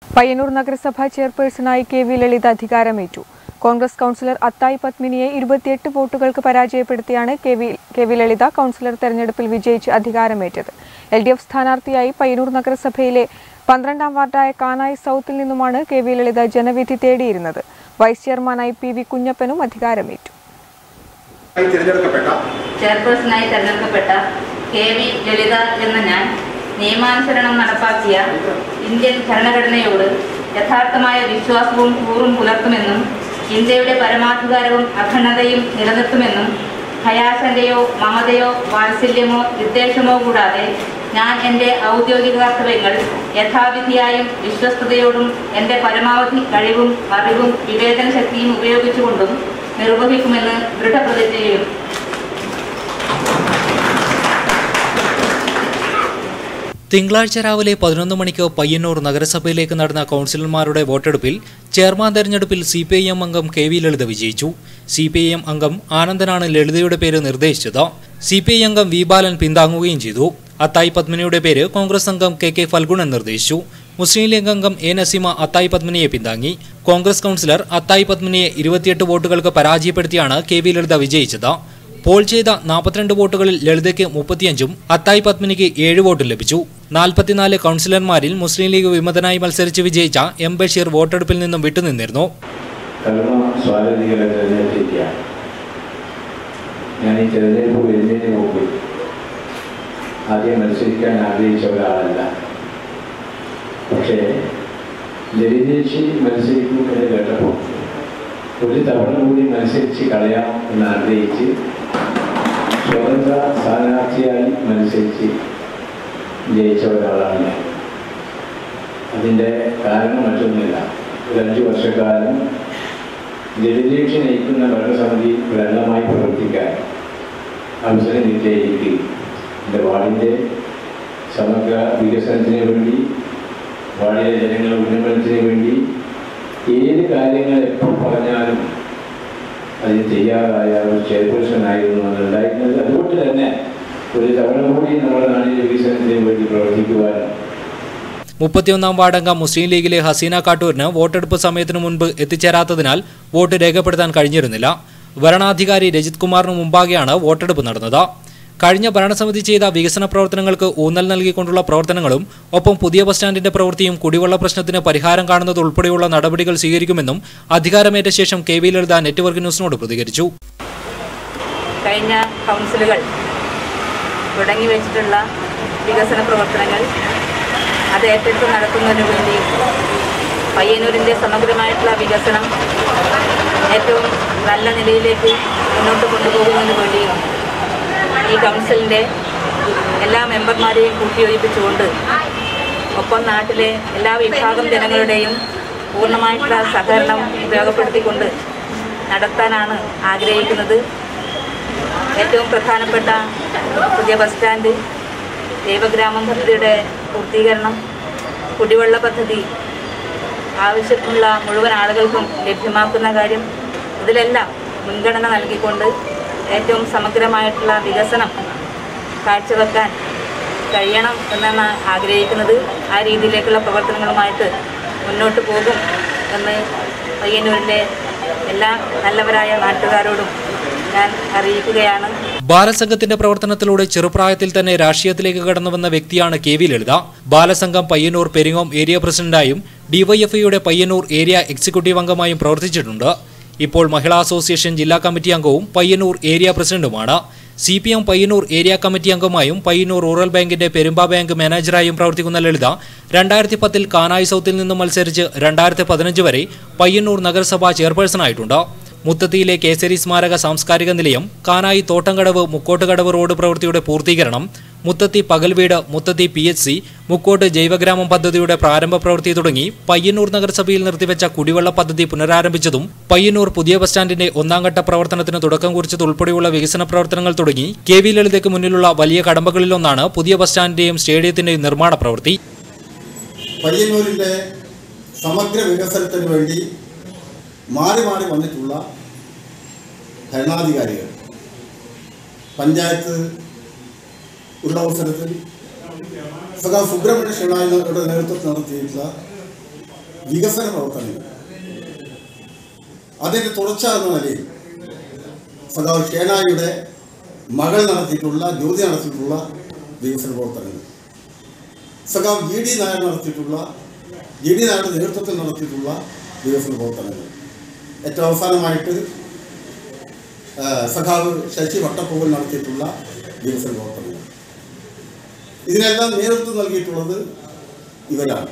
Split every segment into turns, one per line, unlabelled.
പയ്യന്നൂർ നഗരസഭ ചെയർപേഴ്സണായി K V ലളിത അധികാരമേറ്റു Congress councillor Athayi പത്മിനിയെ ഇരുപത്തിയെട്ട് വോട്ടുകൾക്ക് പരാജയപ്പെടുത്തിയാണ് K V K V Lalitha councillor തെരഞ്ഞെടുപ്പിൽ വിജയിച്ച് അധികാരമേറ്റത് എൽ ഡി എഫ് സ്ഥാനാർത്ഥിയായി പയ്യന്നൂർ നഗരസഭയിലെ പന്ത്രണ്ടാം വാർഡായ കാനായി സൗത്തിൽ നിന്നുമാണ് കെ വി ലളിത ജനവിധി തേടിയിരുന്നത് വൈസ് ചെയർമാനായി പി വി കുഞ്ഞപ്പനും അധികാരമേറ്റു
ആയി തിരഞ്ഞെടുക്കപ്പെട്ട
ചെയർപേഴ്സണായി തെരഞ്ഞെടുക്കപ്പെട്ട കെ വി ലളിത എന്ന ഞാൻ നിയമാനുസരണം നടപ്പാക്കിയ ഇന്ത്യൻ ഭരണഘടനയോട് യഥാർത്ഥമായ വിശ്വാസവും കൂറും പുലർത്തുമെന്നും ഇന്ത്യയുടെ പരമാധികാരവും അഖണ്ഡതയും നിലനിർത്തുമെന്നും ഭയാശങ്കയോ മമതയോ വാത്സല്യമോ വിദ്വേഷമോ കൂടാതെ ഞാൻ എൻ്റെ ഔദ്യോഗിക കർത്തവ്യങ്ങൾ യഥാവിധിയായും വിശ്വസ്തയോടും എൻ്റെ പരമാവധി കഴിവും അറിവും വിവേചന ശക്തിയും ഉപയോഗിച്ചുകൊണ്ടും നിർവഹിക്കുമെന്ന് ദൃഢപ്രതിജ്ഞ ചെയ്യുന്നു
തിങ്കളാഴ്ച രാവിലെ പതിനൊന്ന് മണിക്ക് പയ്യന്നൂർ നഗരസഭയിലേക്ക് നടന്ന കൗൺസിലർമാരുടെ വോട്ടെടുപ്പിൽ ചെയർമാൻ തെരഞ്ഞെടുപ്പിൽ സി പി ഐ എം അംഗം കെ വി ലളിത വിജയിച്ചു സി പി ഐ എം അംഗം ആനന്ദനാണ് ലളിതയുടെ പേര് നിർദ്ദേശിച്ചത് സി പി ഐ അംഗം വി ബാലൻ പിന്താങ്ങുകയും ചെയ്തു അത്തായി പത്മിനിയുടെ പേര് കോൺഗ്രസ് അംഗം കെ കെ ഫൽഗുണൻ നിർദ്ദേശിച്ചു മുസ്ലിം ലീഗ് അംഗം എ നസീമ അത്തായി പത്മിനിയെ പിന്താങ്ങി കോൺഗ്രസ് കൗൺസിലർ അത്തായി പത്മിനിയെ ഇരുപത്തിയെട്ട് വോട്ടുകൾക്ക് പരാജയപ്പെടുത്തിയാണ് കെ വി ലളിത വിജയിച്ചത് പോൾ ചെയ്ത നാൽപ്പത്തിരണ്ട് വോട്ടുകളിൽ ലളിതയ്ക്ക് മുപ്പത്തിയഞ്ചും അത്തായി പത്മിനിക്ക് ഏഴ് വോട്ടും ലഭിച്ചു നാൽപ്പത്തിനാല് കൗൺസിലർമാരിൽ മുസ്ലിം ലീഗ് വിമതനായി മത്സരിച്ച് വിജയിച്ച എം ബഷീർ വോട്ടെടുപ്പിൽ നിന്നും വിട്ടുനിന്നിരുന്നു
കർമ്മ സ്വാധീനികളെ തിരഞ്ഞെടുത്തിരിക്കുകയാണ് ഞാൻ ഈ തിരഞ്ഞെടുപ്പ് വരുന്നതിന് മുമ്പ് ആദ്യം മത്സരിക്കാൻ ആഗ്രഹിച്ച ഒരാളല്ല പക്ഷേ ലളിതേശി മത്സരിക്കും എന്ന് കേട്ടപ്പോൾ ഒരു തവണ കൂടി മത്സരിച്ച് കളയാം എന്ന് ആഗ്രഹിച്ച് സ്വതന്ത്ര സ്ഥാനാർത്ഥിയായി മത്സരിച്ച് ജയിച്ച ഒരാളാണ് ഞാൻ അതിൻ്റെ കാരണം മറ്റൊന്നുമില്ല ഒരു അഞ്ച് വർഷക്കാലം ജലദീക്ഷ നയിക്കുന്ന ഭരണസമിതി ഒരംഗമായി പ്രവർത്തിക്കാൻ അവസരം കിട്ടിയ എനിക്ക് എൻ്റെ വാർഡിൻ്റെ സമഗ്ര വികസനത്തിന് വേണ്ടി വാർഡിലെ ജനങ്ങളുടെ ഉന്നമനത്തിന് വേണ്ടി ഏത് കാര്യങ്ങൾ എപ്പോൾ പറഞ്ഞാലും അതിന് തയ്യാറായ ഒരു ചെയർപേഴ്സൺ ആയിരുന്നു അതുണ്ടായിരുന്നത് അതുകൊണ്ട് തന്നെ ഒരു തവണ കൂടി നമ്മുടെ നാടിൻ്റെ വികസനത്തിന് വേണ്ടി പ്രവർത്തിക്കുവാനും
മുപ്പത്തിയൊന്നാം വാർഡംഗം മുസ്ലിം ലീഗിലെ ഹസീന കാട്ടൂരിന് വോട്ടെടുപ്പ് സമയത്തിനു മുൻപ് എത്തിച്ചേരാത്തതിനാൽ വോട്ട് രേഖപ്പെടുത്താൻ കഴിഞ്ഞിരുന്നില്ല വരണാധികാരി രജിത് കുമാറിന് മുമ്പാകെയാണ് വോട്ടെടുപ്പ് നടന്നത് കഴിഞ്ഞ ഭരണസമിതി ചെയ്ത വികസന പ്രവർത്തനങ്ങൾക്ക് ഊന്നൽ നൽകിക്കൊണ്ടുള്ള പ്രവർത്തനങ്ങളും ഒപ്പം പുതിയ ബസ് സ്റ്റാൻഡിന്റെ പ്രവൃത്തിയും കുടിവെള്ള പ്രശ്നത്തിന് പരിഹാരം കാണുന്നത് ഉൾപ്പെടെയുള്ള നടപടികൾ സ്വീകരിക്കുമെന്നും അധികാരമേറ്റ ശേഷം കെ വി ലളിത നെറ്റ്വർക്ക് ന്യൂസിനോട് പ്രതികരിച്ചു
കഴിഞ്ഞ കൗൺസിലുകൾ തുടങ്ങി വെച്ചിട്ടുള്ള വികസന പ്രവർത്തനങ്ങൾ അത് ഏറ്റെടുത്ത് നടത്തുന്നതിന് വേണ്ടി പയ്യന്നൂരിൻ്റെ സമഗ്രമായിട്ടുള്ള വികസനം ഏറ്റവും നല്ല നിലയിലേക്ക് മുന്നോട്ട് കൊണ്ടുപോകുന്നതിന് വേണ്ടിയും ഈ കൗൺസിലിൻ്റെ എല്ലാ മെമ്പർമാരെയും കൂട്ടിയോജിപ്പിച്ചുകൊണ്ട് ഒപ്പം നാട്ടിലെ എല്ലാ വിഭാഗം ജനങ്ങളുടെയും പൂർണ്ണമായിട്ടുള്ള സഹകരണം ഉപയോഗപ്പെടുത്തിക്കൊണ്ട് നടത്താനാണ് ആഗ്രഹിക്കുന്നത് ഏറ്റവും പ്രധാനപ്പെട്ട പുതിയ ബസ് സ്റ്റാൻഡ് ദൈവഗ്രാമം പദ്ധതിയുടെ പൂർത്തീകരണം കുടിവെള്ള പദ്ധതി ആവശ്യമുള്ള മുഴുവൻ ആളുകൾക്കും ലഭ്യമാക്കുന്ന കാര്യം ഇതിലെല്ലാം മുൻഗണന നൽകിക്കൊണ്ട് ഏറ്റവും സമഗ്രമായിട്ടുള്ള വികസനം കാഴ്ചവെക്കാൻ കഴിയണം എന്നാണ് ആഗ്രഹിക്കുന്നത് ആ രീതിയിലേക്കുള്ള പ്രവർത്തനങ്ങളുമായിട്ട് മുന്നോട്ട് പോകും എന്ന് പയ്യന്നൂരിൻ്റെ എല്ലാ നല്ലവരായ നാട്ടുകാരോടും ഞാൻ അറിയിക്കുകയാണ്
ബാലസംഘത്തിന്റെ പ്രവർത്തനത്തിലൂടെ ചെറുപ്രായത്തിൽ തന്നെ രാഷ്ട്രീയത്തിലേക്ക് കടന്നുവന്ന വ്യക്തിയാണ് K V Lalitha Balasangham Payyanur Peringome area പ്രസിഡന്റായും ഡിവൈഎഫ്ഐയുടെ പയ്യന്നൂർ ഏരിയ എക്സിക്യൂട്ടീവ് അംഗമായും പ്രവർത്തിച്ചിട്ടുണ്ട് ഇപ്പോൾ മഹിളാ അസോസിയേഷൻ ജില്ലാ കമ്മിറ്റി അംഗവും പയ്യന്നൂർ ഏരിയ പ്രസിഡന്റുമാണ് C P M Payyanur area committee അംഗമായും പയ്യന്നൂർ റൂറൽ ബാങ്കിന്റെ പെരുമ്പ ബാങ്ക് മാനേജറായും പ്രവർത്തിക്കുന്ന ലളിത രണ്ടായിരത്തി പത്തിൽ കാനായി സൗത്തിൽ നിന്നും മത്സരിച്ച് രണ്ടായിരത്തി പതിനഞ്ച് വരെ പയ്യന്നൂർ നഗരസഭാ ചെയർപേഴ്സണായിട്ടുണ്ട് മുത്തത്തിയിലെ കേസരി സ്മാരക സാംസ്കാരിക നിലയം കാനായി തോട്ടംകടവ് മുക്കോട്ടുകടവ് റോഡ് പ്രവൃത്തിയുടെ പൂർത്തീകരണം മുത്തത്തി പകൽവീട് Muthathi P H C Mukkottu ജൈവഗ്രാമം പദ്ധതിയുടെ പ്രാരംഭ പ്രവൃത്തി തുടങ്ങി പയ്യന്നൂർ നഗരസഭയിൽ നിർത്തിവെച്ച കുടിവെള്ള പദ്ധതി പുനരാരംഭിച്ചതും പയ്യന്നൂർ പുതിയ ബസ് സ്റ്റാൻഡിന്റെ ഒന്നാംഘട്ട പ്രവർത്തനത്തിന് തുടക്കം കുറിച്ചതുൾപ്പെടെയുള്ള വികസന പ്രവർത്തനങ്ങൾ തുടങ്ങി കെ വി ലളിതയ്ക്ക് മുന്നിലുള്ള വലിയ കടമ്പകളിലൊന്നാണ് പുതിയ ബസ് സ്റ്റാൻഡിന്റെയും സ്റ്റേഡിയത്തിന്റെയും നിർമ്മാണ പ്രവൃത്തി
പയ്യന്നൂരിൻ്റെ സമഗ്ര വികസനത്തിന് വേണ്ടി മാറി മാറി വന്നിട്ടുള്ള ഭരണാധികാരികൾ പഞ്ചായത്ത് ഉള്ള അവസരത്തിൽ സഖാ സുബ്രഹ്മണ്യ ഷിണായിയുടെ നേതൃത്വത്തിൽ നടത്തിയിട്ടുള്ള വികസന പ്രവർത്തനങ്ങൾ അതിൻ്റെ തുടർച്ച എന്ന നിലയിൽ സഖാവ് ഷേനായിയുടെ മകൾ നടത്തിയിട്ടുള്ള ജ്യോതി നടത്തിയിട്ടുള്ള വികസന പ്രവർത്തനങ്ങൾ സഖാവ് ജി ഡി നായർ നടത്തിയിട്ടുള്ള ജി ഡി നായരുടെ നേതൃത്വത്തിൽ നടത്തിയിട്ടുള്ള വികസന പ്രവർത്തനങ്ങൾ ഏറ്റവും അവസാനമായിട്ട് ആ, സഖാവ് ശശി വട്ടപ്പൂവൽ നടത്തിയിട്ടുള്ള വികസന പ്രവർത്തനങ്ങൾ ഇതിനെല്ലാം നേതൃത്വം നൽകിയിട്ടുള്ളത് ഇവരാണ്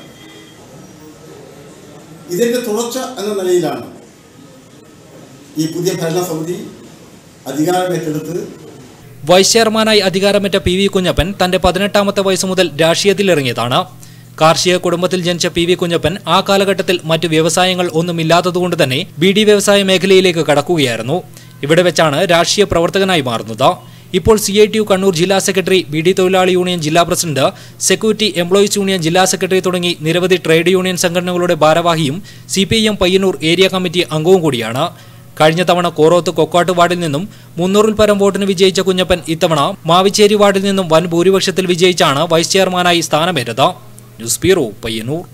ഇതിൻ്റെ തുടർച്ച എന്ന നിലയിലാണ് ഈ പുതിയ ഭരണസമിതി അധികാരമേറ്റെടുത്ത്
വൈസ് ചെയർമാനായി അധികാരമേറ്റ പി വി കുഞ്ഞപ്പൻ തന്റെ പതിനെട്ടാമത്തെ വയസ്സ് മുതൽ രാഷ്ട്രീയത്തിലിറങ്ങിയതാണ് കാർഷിക കുടുംബത്തിൽ ജനിച്ച പി വി കുഞ്ഞപ്പൻ ആ കാലഘട്ടത്തിൽ മറ്റു വ്യവസായങ്ങൾ ഒന്നുമില്ലാത്തതുകൊണ്ട് തന്നെ ബി ഡി വ്യവസായ മേഖലയിലേക്ക് കടക്കുകയായിരുന്നു ഇവിടെ വെച്ചാണ് രാഷ്ട്രീയ പ്രവർത്തകനായി മാറുന്നത് ഇപ്പോൾ C I T U Kannur ജില്ലാ സെക്രട്ടറി ബി ഡി തൊഴിലാളി യൂണിയൻ ജില്ലാ പ്രസിഡന്റ് സെക്യൂരിറ്റി എംപ്ലോയീസ് യൂണിയൻ ജില്ലാ സെക്രട്ടറി തുടങ്ങി നിരവധി ട്രേഡ് യൂണിയൻ സംഘടനകളുടെ ഭാരവാഹിയും C P I M Payyanur area committee അംഗവും കൂടിയാണ് കഴിഞ്ഞ തവണ കോറോത്ത് കൊക്കാട്ട് വാർഡിൽ നിന്നും മുന്നൂറിൽ പരം വോട്ടിന് വിജയിച്ച കുഞ്ഞപ്പൻ ഇത്തവണ മാവിച്ചേരി വാർഡിൽ നിന്നും വൻ ഭൂരിപക്ഷത്തിൽ വിജയിച്ചാണ് വൈസ് ചെയർമാനായി സ്ഥാനമേറ്റത് ന്യൂസ് ബ്യൂറോ പയ്യന്നൂർ